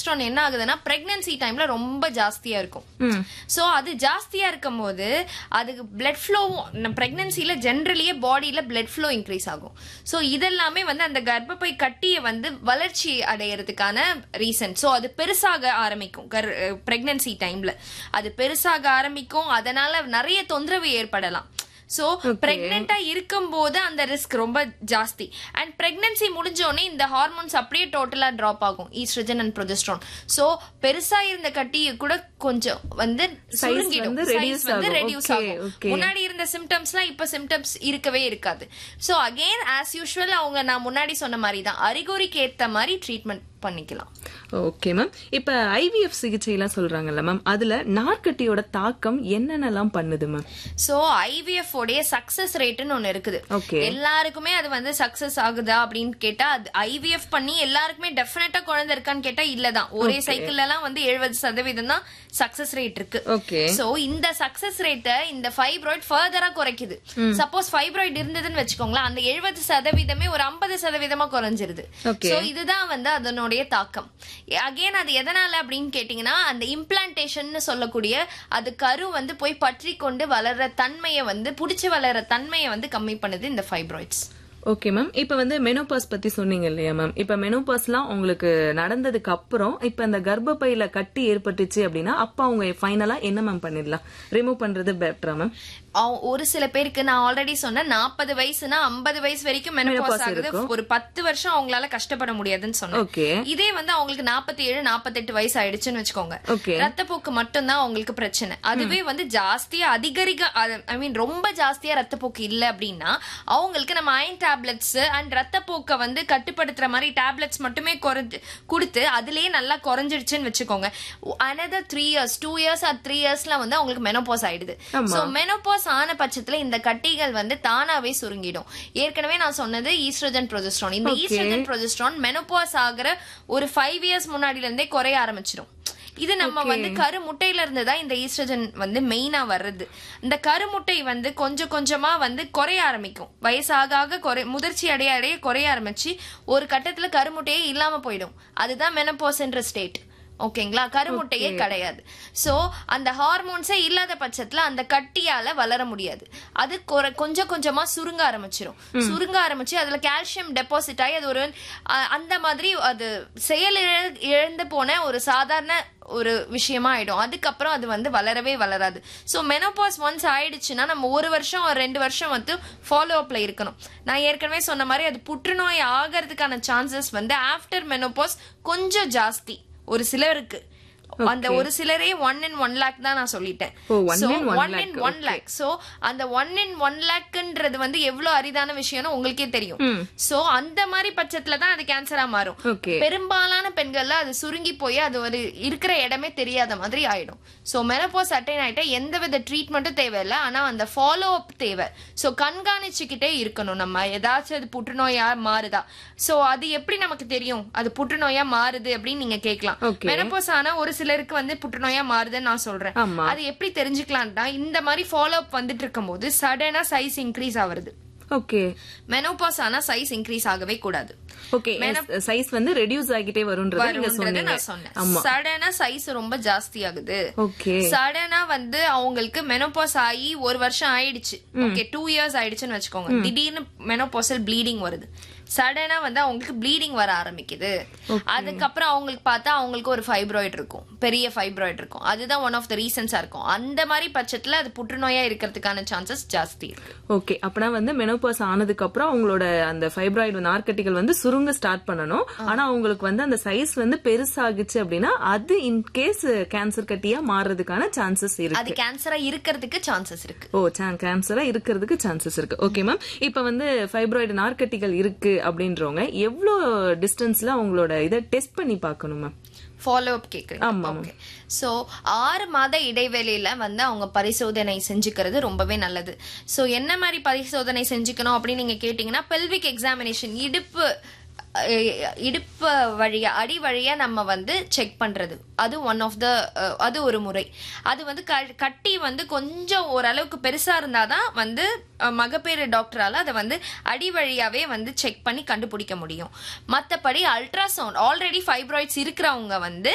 Progesterone என்ன ஆகுதுன்னா pregnancy டைம்ல ரொம்ப ஜாஸ்தியா இருக்கும் சோ அது ஜாஸ்தியா இருக்கும் போது அதுக்கு பிளட் ஃப்ளோ பிரெக்னன்சில ஜென்ரலியே பாடியில பிளட் ஃப்ளோ இன்க்ரீஸ் ஆகும் சோ இதெல்லாமே வந்து அந்த கர்ப்பப்பை கட்டியை வந்து வளர்ச்சி அடையறதுக்கான ரீசன் சோ அது பெருசாக ஆரம்பிக்கும் பிரெக்னன்சி டைம்ல அது பெருசாக ஆரம்பிக்கும் அதனால நிறைய தொந்தரவு ஏற்படலாம் சோ பிரெக்னெண்டா இருக்கும் போது அந்த ரிஸ்க் ரொம்ப ஜாஸ்தி அண்ட் பிரெக்னன்சி முடிஞ்ச உடனே இந்த ஹார்மோன்ஸ் அப்படியே டோட்டலா டிராப் ஆகும் ஈஸ்ட்ரஜன் அண்ட் ப்ரொஜெஸ்ட்ரான் சோ பெருசா இருந்த கட்டியை கூட கொஞ்சம் வந்து சுருங்கிடும் வந்து Size reduce வந்து ஆகும். ரெடியூஸ் Okay, ஆகும் okay. முன்னாடி இருந்த சிம்டம்ஸ்லாம் இப்ப சிம்டம்ஸ் இருக்கவே இருக்காது சோ அகைன் ஆஸ் யூஷுவல் அவங்க நான் முன்னாடி சொன்ன மாதிரி தான் அறிகுறிக்கு ஏத்த மாதிரி ட்ரீட்மெண்ட் பண்ணிக்கலாம் ஓகே மேம் இப்ப ஐவிஎஃப் சிகிச்சை எல்லாம் சொல்றாங்கல்ல மேம் அதுல நார்க்கட்டியோட தாக்கம் என்னென்னலாம் பண்ணுது மேம் சோ ஐவிஎஃப் உடைய சக்சஸ் ரேட்னு ஒன்னு இருக்குது Okay. எல்லாருக்குமே அது வந்து சக்சஸ் ஆகுதா அப்படின்னு கேட்டா அது ஐவிஎஃப் பண்ணி எல்லாருக்குமே டெஃபினட்டா குழந்தை இருக்கான்னு கேட்டா இல்லதான் ஒரே சைக்கிள்ல எல்லாம் வந்து எழுபது சதவீதம் தான் சக்சஸ் ரேட் இருக்கு ஓகே சோ இந்த சக்சஸ் ரேட்டை இந்த ஃபைப்ராய்ட் ஃபர்தரா குறைக்குது சப்போஸ் ஃபைப்ராய்ட் இருந்ததுன்னு வச்சுக்கோங்களேன் அந்த எழுபது சதவீதமே ஒரு ஐம்பது சதவீதமா குறைஞ்சிருது Okay. சோ இதுதான் வந்து அதனுடைய தாக்கம் அகைன் அது எதனால அப்படின்னு கேட்டீங்கன்னா அந்த இம்ப்ளான்டேஷன் சொல்லக்கூடிய அது கரு வந்து போய் பற்றி கொண்டு வளர்ற தன்மையை வந்து புடிச்சு வளர்ற தன்மையை வந்து கம்மி பண்ணுது இந்த ஃபைப்ராய்ட்ஸ் ஓகே மேம் இப்ப வந்து மெனோபாஸ் பத்தி சொன்னீங்க இல்லையா மேம் இப்ப மெனோபாஸ்லாம் உங்களுக்கு நடந்ததுக்கு அப்புறம் இப்ப இந்த கர்ப்பப்பையில கட்டி ஏற்பட்டுச்சு அப்படின்னா அப்ப அவங்க ஃபைனலா என்ன மேம் பண்ணிடலாம் ரிமூவ் பண்றது பெட்டரா மேம் அவ- ஒரு சில பேருக்கு நான் ஆல்ரெடி சொன்னேன் நாற்பது வயசுனா ஐம்பது வயசு வரைக்கும் மெனோபாஸ் Menopause ஆகுது இருக்கும். ஒரு பத்து வருஷம் அவங்களால கஷ்டப்பட முடியாதுன்னு சொன்னேன் ஓகே இதே வந்து அவங்களுக்கு நாற்பத்தி ஏழு நாற்பத்தெட்டு வயசு ஆயிடுச்சுன்னு வச்சுக்கோங்க ஓகே ரத்தப்போக்கு மட்டும்தான் அவங்களுக்கு பிரச்சனை அதுவே வந்து ஜாஸ்தியா அதிகரிக்க ஐ மீன் ரொம்ப ஜாஸ்தியா ரத்தப்போக்கு இல்ல அப்படின்னா அவங்களுக்கு நம்ம அயன் டேப்லெட்ஸ் அண்ட் ரத்தப்போக்கை வந்து கட்டுப்படுத்துற மாதிரி டேப்லெட்ஸ் மட்டுமே குறைஞ்சு கொடுத்து அதுலயே நல்லா குறைஞ்சிடுச்சுன்னு வச்சுக்கோங்க another three years two years or three இயர்ஸ்ல வந்து அவங்களுக்கு மெனோபாஸ் ஆயிடுது ஆமா. சோ மெனோபாஸ் ஆன பட்சத்துல இந்த கட்டிகள் வந்து தானாவே சுருங்கிடும் ஏற்கனவே நான் சொன்னது ஈஸ்ட்ரோஜன் ப்ரொஜெஸ்ட்ரான் இந்த Okay. ஈஸ்ட்ரோஜன் ப்ரொஜெஸ்ட்ரான் மெனோபாஸ் ஆகிற ஒரு ஃபைவ் இயர்ஸ் முன்னாடில இருந்தே குறைய ஆரம்பிச்சிடும் இது நம்ம வந்து கரு முட்டையில இருந்து தான் இந்த ஈஸ்ட்ரஜன் வந்து மெயினா வர்றது இந்த கருமுட்டை வந்து கொஞ்சம் கொஞ்சமா வந்து குறைய ஆரம்பிக்கும் வயசாக ஆக குறை முதிர்ச்சி அடைய அடைய குறைய ஆரம்பிச்சு ஒரு கட்டத்துல கருமுட்டையே இல்லாம போயிடும் அதுதான் மெனப்போஸ்ன்ற ஸ்டேட் ஓகேங்களா கருமுட்டையே கிடையாது சோ அந்த ஹார்மோன்ஸே இல்லாத பட்சத்துல அந்த கட்டியால வளர முடியாது அது குறை- கொஞ்சம் கொஞ்சமா சுருங்க ஆரம்பிச்சிரும் சுருங்க ஆரம்பிச்சு அதுல கால்சியம் டெபாசிட் ஆகி அது ஒரு அ- அந்த மாதிரி அது செயல் இழ- இழந்து போன ஒரு சாதாரண ஒரு விஷயமா ஆயிடும் அதுக்கப்புறம் அது வந்து வளரவே வளராது ஸோ மெனோபாஸ் ஒன்ஸ் ஆயிடுச்சுன்னா நம்ம ஒரு வருஷம் ஒரு ரெண்டு வருஷம் வந்து ஃபாலோ அப்ல இருக்கணும் நான் ஏற்கனவே சொன்ன மாதிரி அது புற்றுநோய் ஆகிறதுக்கான சான்சஸ் வந்து ஆஃப்டர் மெனோபாஸ் கொஞ்சம் ஜாஸ்தி ஒரு சிலருக்கு அந்த ஒரு சிலரே ஒன் இன் ஒன் லேக் தான் நான் சொல்லிட்டேன் ஓ, one in one one in lakh, one lakh so அந்த ஒன் இன் ஒன் லேக்ன்றது வந்து எவ்வளவு அரிதான விஷயம்னு உங்களுக்கே தெரியும் சோ அந்த மாதிரி பட்சத்துல தான் அது கேன்சரா மாறும் ஓகே பெரும்பாலான பெண்கள்ல அது சுருங்கி போய் அது ஒரு இருக்கிற இடமே தெரியாத மாதிரி ஆயிடும் சோ மெனப்போஸ் அட்டைன் ஆயிட்டா எந்த வித ட்ரீட்மெண்ட்டும் தேவையில்லை ஆனா அந்த ஃபாலோ அப் தேவை சோ கண்காணிச்சுக்கிட்டே இருக்கணும் நம்ம ஏதாச்சும் அது புற்றுநோயா மாறுதா சோ அது எப்படி நமக்கு தெரியும் அது புற்றுநோயா மாறுது அப்படின்னு நீங்க கேட்கலாம் Okay. மெனப்போஸ் ஆனா ஒரு சிலருக்கு வந்து புற்றுநோயா மாறுதுன்னு நான் சொல்றேன் ஆமா அது எப்படி தெரிஞ்சுக்கலாம்னா இந்த மாதிரி ஃபாலோ அப் வந்துட்டு இருக்கும்போது சடனா சைஸ் இன்க்ரீஸ் ஆகுறது ஓகே மெனோபாஸ் ஆனா சைஸ் இன்க்ரீஸ் ஆகவே கூடாது ஓகே சைஸ் வந்து ரெடியூஸ் ஆகிட்டே வரும்ன்றது நீங்க வரும்ன்றது சொன்னீங்க நான் சொன்னேன் ஆமா சடனா சைஸ் ரொம்ப ஜாஸ்தி ஆகுது ஓகே சடனா வந்து அவங்களுக்கு மெனோபாஸ் ஆகி ஒரு வருஷம் ஆயிடுச்சு ஓகே டூ இயர்ஸ் ஆயிடுச்சுன்னு வச்சுக்கோங்க திடீர்னு மெனோபாசல் ப்ளீடிங் வருது சடனா வந்து அவங்களுக்கு ப்ளீடிங் வர ஆரம்பிக்குது அதுக்கப்புறம் அவங்களுக்கு பார்த்தா அவங்களுக்கு ஒரு ஃபைப்ராய்டு இருக்கும் பெரிய ஃபைப்ராய்டு இருக்கும் அதுதான் ஒன் ஆஃப் த ரீசன்ஸா இருக்கும் அந்த மாதிரி பட்சத்துல அது புற்றுநோயா இருக்கிறதுக்கான சான்சஸ் ஜாஸ்தி இருக்கு ஓகே அப்பனா வந்து மெனோபாஸ் ஆனதுக்கு அப்புறம் அவங்களோட அந்த ஃபைப்ராய்டு நார்க்கட்டிகள் வந்து சுருங்க ஸ்டார்ட் பண்ணணும் ஆனா அவங்களுக்கு வந்து அந்த சைஸ் வந்து பெருசாகுச்சு அப்படின்னா அது இன் கேஸ் கேன்சர் கட்டியா மாறுறதுக்கான சான்சஸ் இருக்கு அது கேன்சரா இருக்கிறதுக்கு சான்சஸ் இருக்கு ஓ கேன்சரா இருக்கிறதுக்கு சான்சஸ் இருக்கு ஓகே மேம் இப்ப வந்து ஃபைப்ராய்டு நார்க்கட்டிகள் இருக்கு அப்படின்றவங்க எவ்வளவு டிஸ்டன்ஸ்ல அவங்களோட இதை டெஸ்ட் பண்ணி பார்க்கணும் மேம் ஃபாலோ அப் கேக்குறீங்க ஆமா. ஓகே சோ ஆறு மாத இடைவெளியில வந்து அவங்க பரிசோதனை செஞ்சுக்கிறது ரொம்பவே நல்லது சோ என்ன மாதிரி பரிசோதனை செஞ்சுக்கணும் அப்படின்னு நீங்க கேட்டீங்கன்னா பெல்விக் எக்ஸாமினேஷன் இடுப்பு அஹ், இடுப்பு வழியா அடி வழியா நம்ம வந்து செக் பண்றது அது ஒன் ஆஃப் த அது ஒரு முறை அது வந்து க- கட்டி வந்து கொஞ்சம் ஓரளவுக்கு பெருசா இருந்தாதான் வந்து அஹ், மகப்பேறு டாக்டரால அதை வந்து அடி வழியாவே வந்து செக் பண்ணி கண்டுபிடிக்க முடியும் மத்தபடி அல்ட்ராசவுண்ட் ஆல்ரெடி ஃபைப்ராய்ட்ஸ் இருக்கிறவங்க வந்து